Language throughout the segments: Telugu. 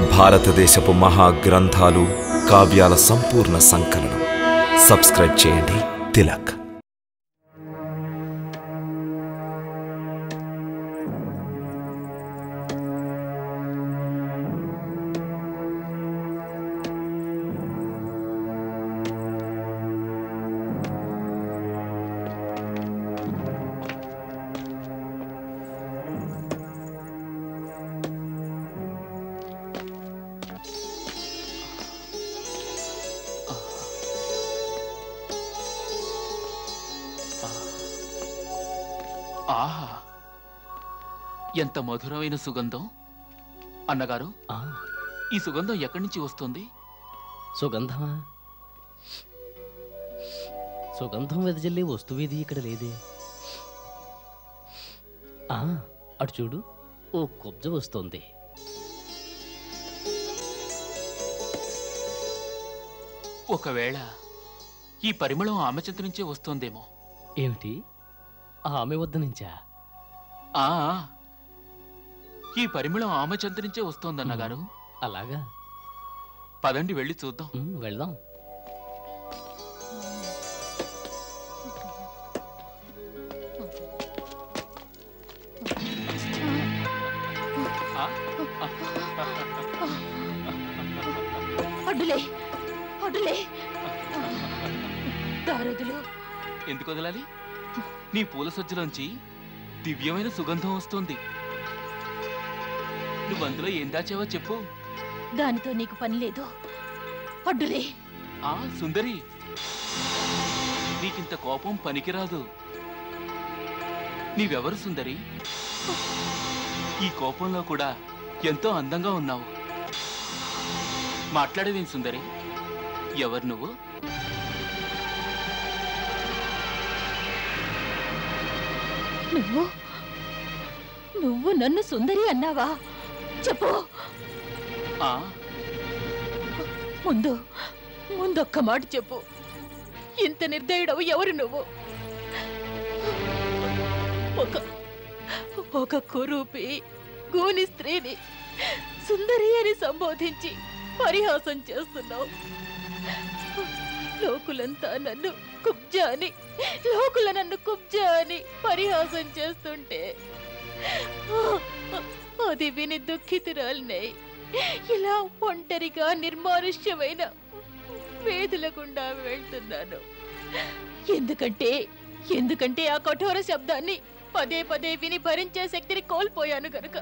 భారతదేశపు మహా గ్రంథాలు కావ్యాల సంపూర్ణ సంకలనం సబ్స్క్రైబ్ చేయండి తిలక్ ఆహా ఎంత మధురమైన సుగంధం అన్నగారు ఆ, ఈ సుగంధం ఎక్కడి నుంచి వస్తుంది సుగంధమా సుగంధం వెదజల్లే వస్తువేది ఇక్కడ లేదే ఆ, అటు చూడు ఓ కుబ్జ వస్తోంది ఒకవేళ ఈ పరిమళం ఆమె చెంత నుంచే వస్తోందేమో ఏమిటి ఆమె వద్ద నుంచా ఆ ఈ పరిమళం ఆమె చెంత నుంచే వస్తోందన్నగారు అలాగా పదండి వెళ్ళి చూద్దాం ఉమ్, వెళ్దాం ఆ, అడ్డులే అడ్డులే దారదులు ఎందుకు వదలాలి నీ పూల సజ్జలోంచి దివ్యమైన సుగంధం వస్తోంది నువ్వు అందులో ఏం దాచావో చెప్పు దానితో నీకు పని లేదు అడ్డులే ఆ సుందరి నీకింత కోపం పనికిరాదు నీవెవరు సుందరి ఈ కోపంలో కూడా ఎంతో అందంగా ఉన్నావు మాట్లాడేదేం సుందరి ఎవరు నువ్వు నువ్వు నువ్వు నన్ను సుందరి అన్నావా చెప్పు ఆ ముందు ముందొక్క మాట చెప్పు ఇంత నిర్దయుడవు ఎవరు నువ్వు ఒక ఒక కురూపి గూని స్త్రీని సుందరి అని సంబోధించి పరిహాసం చేస్తున్నావు లోకులంతా నన్ను కుబ్జా అని లోకుల నన్ను కుబ్జా అని పరిహాసం చేస్తుంటే అది విని దుఃఖితురాలినై ఇలా ఒంటరిగా నిర్మానుష్యమైన వేదుల గుండా వెళ్తున్నాను ఎందుకంటే ఎందుకంటే ఆ కఠోర శబ్దాన్ని పదే పదే విని భరించే శక్తిని కోల్పోయాను గనుక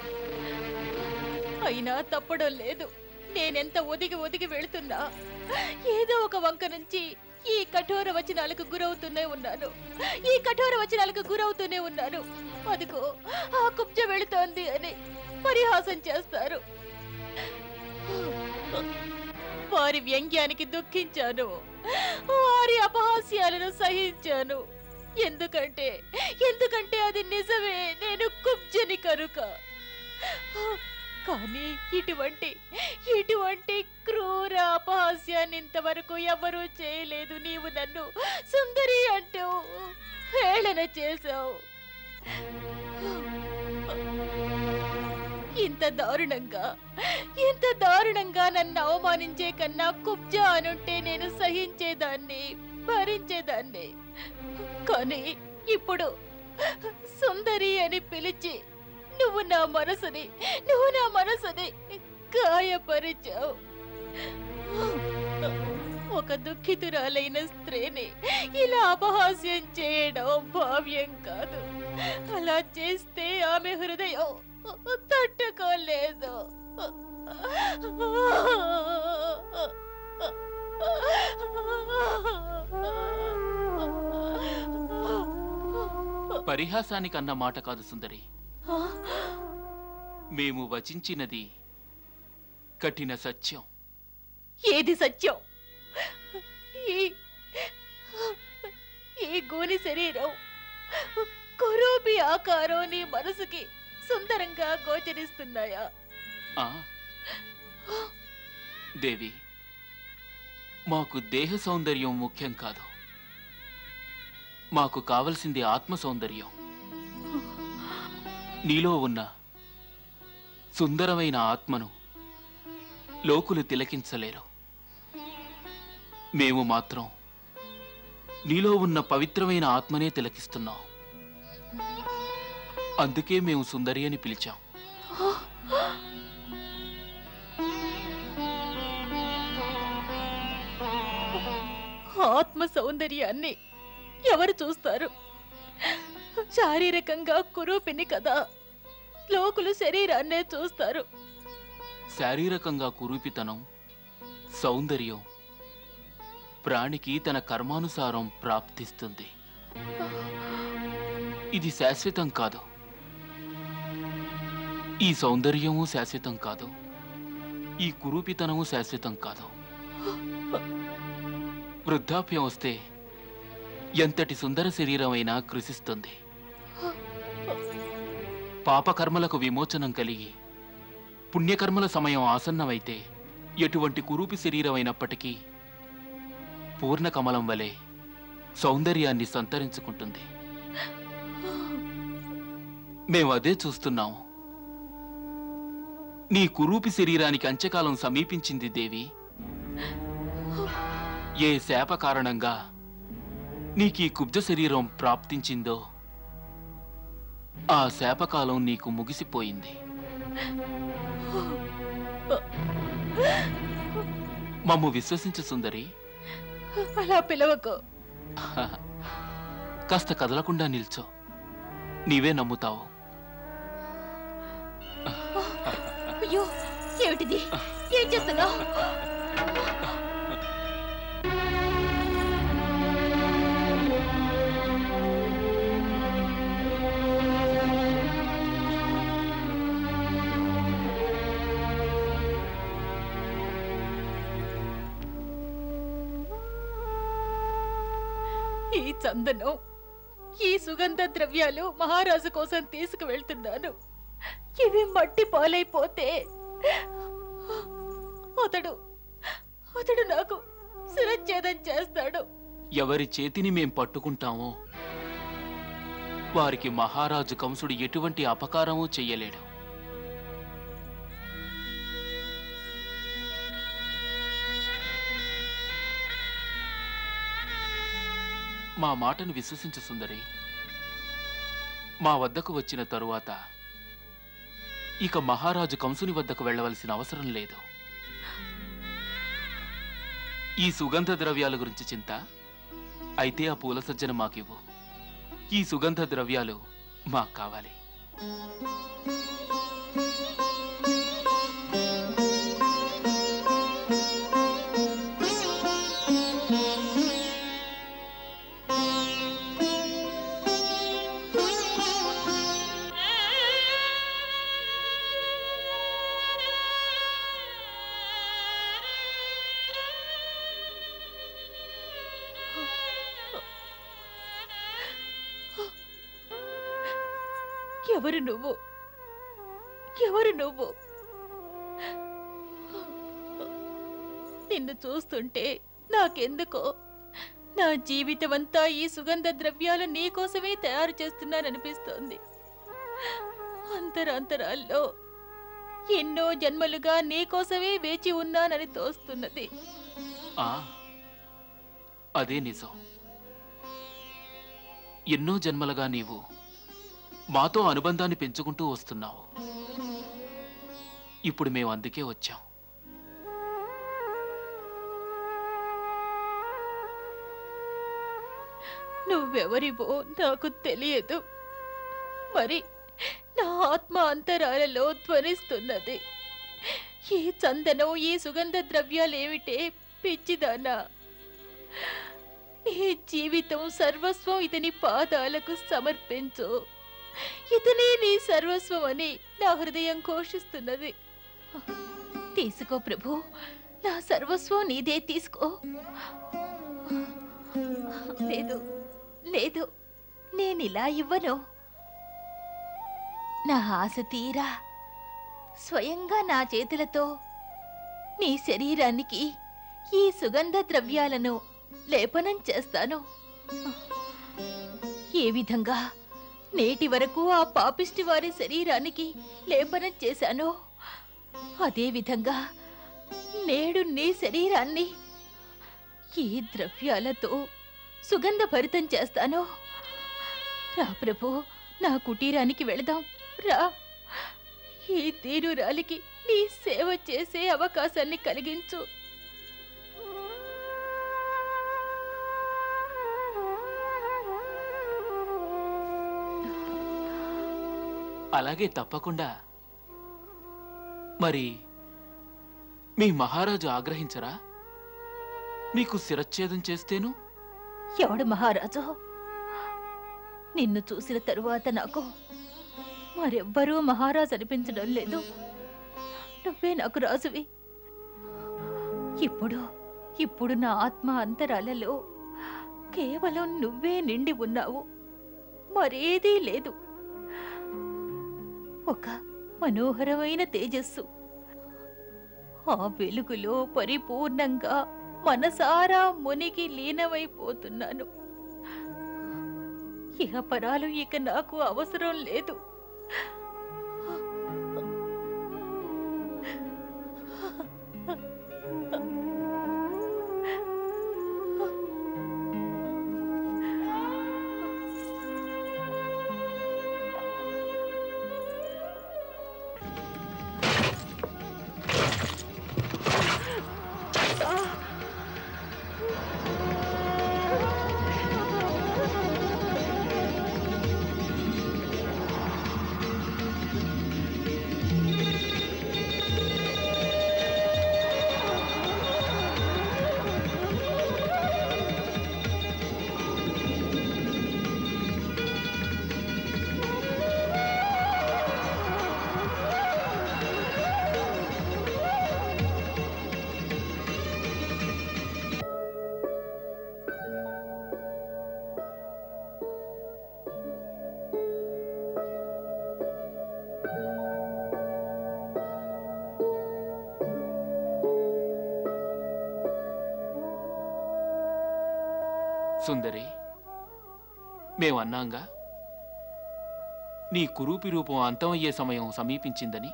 అయినా తప్పడం లేదు నేనెంత ఒదిగి ఒదిగి వెళ్తున్నా ఏదో ఒక వంక నుంచి ఈ కఠోర వచనాలకు గురవుతూనే ఉన్నాను ఈ కఠోర వచనాలకు గురవుతూనే ఉన్నాను అదిగో ఆ కుబ్జ వెళుతోంది అని పరిహాసం చేస్తారు వారి వ్యంగ్యానికి దుఃఖించాను వారి అపహాస్యాలను సహించాను ఎందుకంటే ఎందుకంటే అది నిజమే నేను కుబ్జని కనుక కానీ ఇటువంటి ఇటువంటి క్రూర అపహాస్యాన్ని ఇంతవరకు ఎవరూ చేయలేదు నీవు నన్ను సుందరి అంటూ హేళన చేశావు ఇంత దారుణంగా ఇంత దారుణంగా నన్ను అవమానించే కన్నా కుబ్జా అనుంటే నేను సహించేదాన్ని భరించేదాన్ని కానీ ఇప్పుడు సుందరి అని పిలిచి నువ్వు నా మనసుని నువ్వు నా మనసుని గాయపరిచావు ఒక దుఃఖితురాలైన స్త్రీని ఇలా అపహాస్యం చేయడం భావ్యం కాదు అలా చేస్తే ఆమె హృదయం తట్టుకోలేదు పరిహాసానికి అన్న మాట కాదు సుందరి మేము వచించినది కఠిన సత్యం ఏది సత్యం ఈ ఈ గోని శరీరం కొరూపి ఆకారం నీ మనసుకి సుందరంగా గోచరిస్తున్నాయా ఆ దేవి మాకు దేహ సౌందర్యం ముఖ్యం కాదు మాకు కావలసింది ఆత్మ సౌందర్యం నీలో ఉన్న సుందరమైన ఆత్మను లోకులు తిలకించలేరు మేము మాత్రం నీలో ఉన్న పవిత్రమైన ఆత్మనే తిలకిస్తున్నాం అందుకే మేము సుందరి అని పిలిచాం ఆత్మ సౌందర్యాన్ని ఎవరు చూస్తారు శారీరకంగా కురూపిని కదా లోకులు శరీరాన్నే చూస్తారు శారీరకంగా కురూపితనం సౌందర్యం ప్రాణికి తన కర్మానుసారం ప్రాప్తిస్తుంది ఇది శాశ్వతం కాదు ఈ సౌందర్యము శాశ్వతం కాదు ఈ కురూపితనము శాశ్వతం కాదు వృద్ధాప్యం వస్తే ఎంతటి సుందర శరీరమైనా కృషిస్తుంది పాపకర్మలకు విమోచనం కలిగి పుణ్యకర్మల సమయం ఆసన్నమైతే ఎటువంటి కురూపి శరీరమైనప్పటికీ పూర్ణ కమలం వలె సౌందర్యాన్ని సంతరించుకుంటుంది మేము అదే చూస్తున్నాం నీ కురూపి శరీరానికి అంత్యకాలం సమీపించింది దేవి ఏ శాప కారణంగా నీకీ కుబ్జ శరీరం ప్రాప్తించిందో ఆ శాపకాలం నీకు ముగిసిపోయింది మమ్ము విశ్వసించు సుందరి అలా పిలవకు కాస్త కదలకుండా నిల్చో నీవే నమ్ముతావు అయ్యో ఏమిటిది ఏం చేస్తున్నావు ఈ చందనం ఈ సుగంధ ద్రవ్యాలు మహారాజు కోసం తీసుకువెళ్తున్నాను ఇవి మట్టి పాలైపోతే అతడు అతడు నాకు శిరచ్ఛేదం చేస్తాడు ఎవరి చేతిని మేం పట్టుకుంటామో వారికి మహారాజు కంసుడు ఎటువంటి అపకారమూ చెయ్యలేడు మా మాటను విశ్వసించు సుందరి మా వద్దకు వచ్చిన తరువాత ఇక మహారాజు కంసుని వద్దకు వెళ్ళవలసిన అవసరం లేదు ఈ సుగంధ ద్రవ్యాల గురించి చింత అయితే ఆ పూల సజ్జన మాకివ్వు ఈ సుగంధ ద్రవ్యాలు మాకు కావాలి ఎవరు నువ్వు ఎవరు నువ్వు నిన్ను చూస్తుంటే నాకెందుకో నా జీవితమంతా ఈ సుగంధ ద్రవ్యాలు నీకోసమే తయారు చేస్తున్నాననిపిస్తోంది అంతరాంతరాల్లో ఎన్నో జన్మలుగా నీకోసమే వేచి ఉన్నానని తోస్తున్నది ఆ అదే నిజం ఎన్నో జన్మలుగా నీవు మాతో అనుబంధాన్ని పెంచుకుంటూ వస్తున్నావు ఇప్పుడు మేము అందుకే వచ్చాం నువ్వెవరివో నాకు తెలియదు మరి నా ఆత్మ అంతరాలలో ధ్వనిస్తున్నది ఈ చందనం ఈ సుగంధ ద్రవ్యాలేమిటే పిచ్చిదానా నీ జీవితం సర్వస్వం ఇతని పాదాలకు సమర్పించు ఇతనే నీ సర్వస్వం అని నా హృదయం ఘోషిస్తున్నది తీసుకో ప్రభు నా సర్వస్వం నీదే తీసుకో లేదు లేదు నేనిలా ఇవ్వను నా ఆశ తీరా స్వయంగా నా చేతులతో నీ శరీరానికి ఈ సుగంధ ద్రవ్యాలను లేపనం చేస్తాను ఏ విధంగా నేటి వరకు ఆ పాపిష్టి వారి శరీరానికి లేపనం చేశానో అదే విధంగా నేడు నీ శరీరాన్ని ఈ ద్రవ్యాలతో సుగంధభరితం చేస్తాను రా ప్రభు నా కుటీరానికి వెళదాం రా ఈ తీరురాలికి నీ సేవ చేసే అవకాశాన్ని కలిగించు అలాగే తప్పకుండా మరి మీ మహారాజు ఆగ్రహించరా మీకు శిరచ్ఛేదం చేస్తేను ఎవడు మహారాజు నిన్ను చూసిన తరువాత నాకు మరెవ్వరూ మహారాజు అనిపించడం లేదు నువ్వే నాకు రాజువి ఇప్పుడు ఇప్పుడు నా ఆత్మ అంతరాలలో కేవలం నువ్వే నిండి ఉన్నావు మరేదీ లేదు ఒక మనోహరమైన తేజస్సు ఆ వెలుగులో పరిపూర్ణంగా మనసారా మునిగి లీనమైపోతున్నాను ఇహ పరాలు ఇక నాకు అవసరం లేదు సుందరి మేమన్నాంగా నీ కురూపి రూపం అంతమయ్యే సమయం సమీపించిందని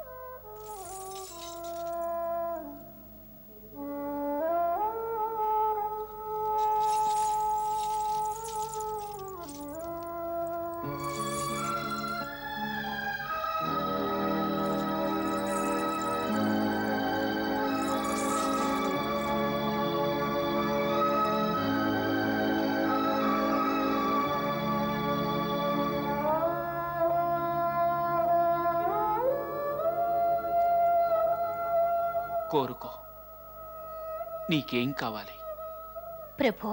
కోరుకో నీకేం కావాలి ప్రభో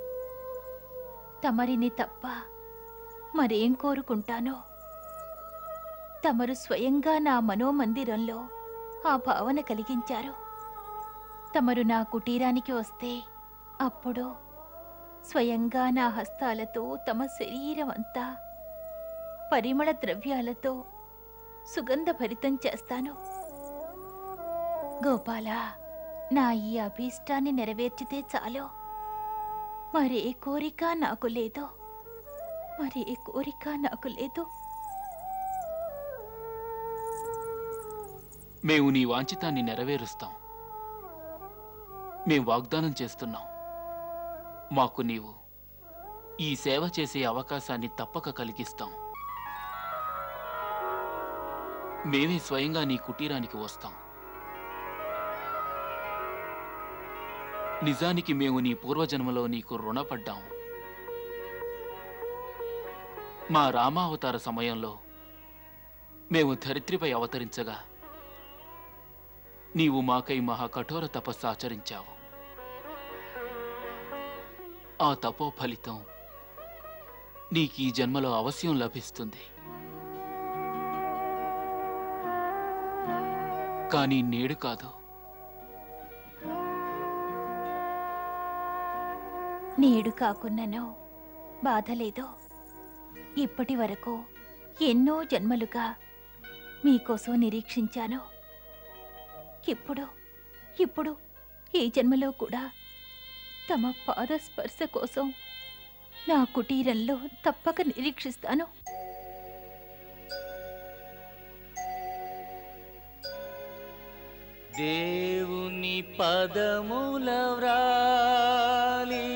తమరిని తప్ప మరేం కోరుకుంటానో తమరు స్వయంగా నా మనోమందిరంలో ఆ భావన కలిగించారు తమరు నా కుటీరానికి వస్తే అప్పుడు స్వయంగా నా హస్తాలతో తమ శరీరం అంతా పరిమళ ద్రవ్యాలతో సుగంధభరితం చేస్తాను గోపాల నా ఈ అభీష్టాన్ని నెరవేర్చితే చాలు మరే కోరిక నాకు లేదు మరే కోరిక నాకు లేదు మేము నీ వాంఛితాన్ని నెరవేరుస్తాం మేం వాగ్దానం చేస్తున్నాం మాకు నీవు ఈ సేవ చేసే అవకాశాన్ని తప్పక కలిగిస్తాం మేమే స్వయంగా నీ కుటీరానికి వస్తాం నిజానికి మేము నీ పూర్వజన్మలో నీకు రుణపడ్డాం మా రామావతార సమయంలో మేము ధరిత్రిపై అవతరించగా నీవు మాకై మహా కఠోర తపస్సు ఆచరించావు ఆ తపో ఫలితం నీకు ఈ జన్మలో అవశ్యం లభిస్తుంది కానీ నేడు కాదు నేడు కాకున్ననో బాధ లేదు ఇప్పటి వరకు ఎన్నో జన్మలుగా మీకోసం నిరీక్షించాను ఇప్పుడు ఇప్పుడు ఈ జన్మలో కూడా తమ పాద స్పర్శ కోసం నా కుటీరంలో తప్పక నిరీక్షిస్తాను దేవుని పదముల వ్రాలి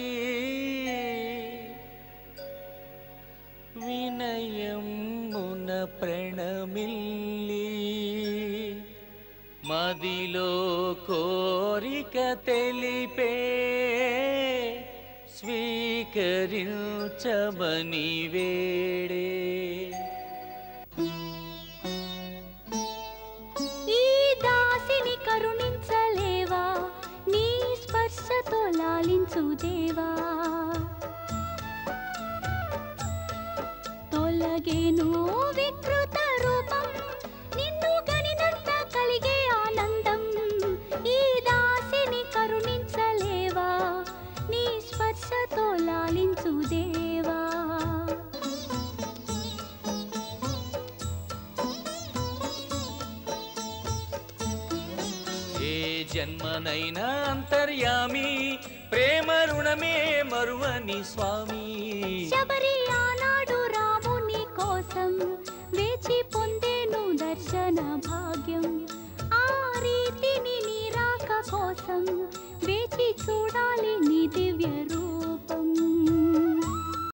వినయమున ప్రణమిల్లి మదిలో కోరిక తెలిపే స్వీకరించబని వేడే ఈ దాసిని కరుణించలేవా నీ స్పర్శతో లాలించు దేవా తొలగేను వికృత రూపం నిన్ను గనినంత కలిగే ఆనందం ఈ దాసిని కరుణించలేవా నీ స్పర్శతో లాలించు దేవా ఏ జన్మనైనా అంతర్యామి ప్రేమ రుణమే మరువని స్వామి శబరి ఆనాడు రాముని కోసం వేచి పొందేను దర్శన భాగ్యం ఆ రీతిని నీ రాక కోసం వేచి చూడాలి నీ దివ్య రూపం